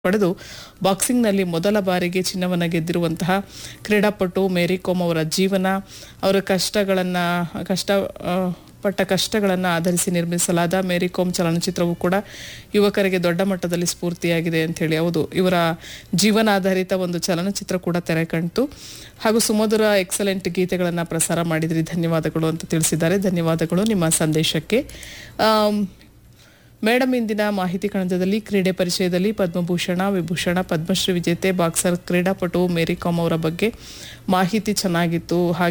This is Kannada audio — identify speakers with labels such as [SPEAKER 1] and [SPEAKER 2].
[SPEAKER 1] ಪಡೆದು ಬಾಕ್ಸಿಂಗ್ನಲ್ಲಿ ಮೊದಲ ಬಾರಿಗೆ ಚಿನ್ನವನ್ನು ಗೆದ್ದಿರುವಂತಹ ಕ್ರೀಡಾಪಟು ಮೇರಿ ಕೋಮ್ ಅವರ ಜೀವನ ಅವರ ಕಷ್ಟಗಳನ್ನು ಕಷ್ಟ ಆ, ಪಟ್ಟ ಕಷ್ಟಗಳನ್ನು ಆಧರಿಸಿ ನಿರ್ಮಿಸಲಾದ ಮೇರಿ ಕೋಮ್ ಚಲನಚಿತ್ರವು ಕೂಡ ಯುವಕರಿಗೆ ದೊಡ್ಡ ಮಟ್ಟದಲ್ಲಿ ಸ್ಫೂರ್ತಿಯಾಗಿದೆ ಅಂತ ಹೇಳಿ ಹೌದು ಇವರ ಜೀವನಾಧಾರಿತ ಒಂದು ಚಲನಚಿತ್ರ ಕೂಡ ತೆರೆ ಕಾಣ್ತು ಹಾಗೂ ಸುಮಧುರ ಎಕ್ಸಲೆಂಟ್ ಗೀತೆಗಳನ್ನು ಪ್ರಸಾರ ಮಾಡಿದ್ರಿ ಧನ್ಯವಾದಗಳು ಅಂತ ತಿಳಿಸಿದ್ದಾರೆ ಧನ್ಯವಾದಗಳು ನಿಮ್ಮ ಸಂದೇಶಕ್ಕೆ ಆಮ್, ಮೇಡಮ್ ಇಂದಿನ ಮಾಹಿತಿ ಕಣಜದಲ್ಲಿ ಕ್ರೀಡೆ ಪರಿಚಯದಲ್ಲಿ ಪದ್ಮಭೂಷಣ ವಿಭೂಷಣ ಪದ್ಮಶ್ರೀ ವಿಜೇತೆ ಬಾಕ್ಸರ್ ಕ್ರೀಡಾಪಟು ಮೇರಿ ಕಾಮ್ ಅವರ ಬಗ್ಗೆ ಮಾಹಿತಿ ಚೆನ್ನಾಗಿತ್ತು ಹಾಗೆ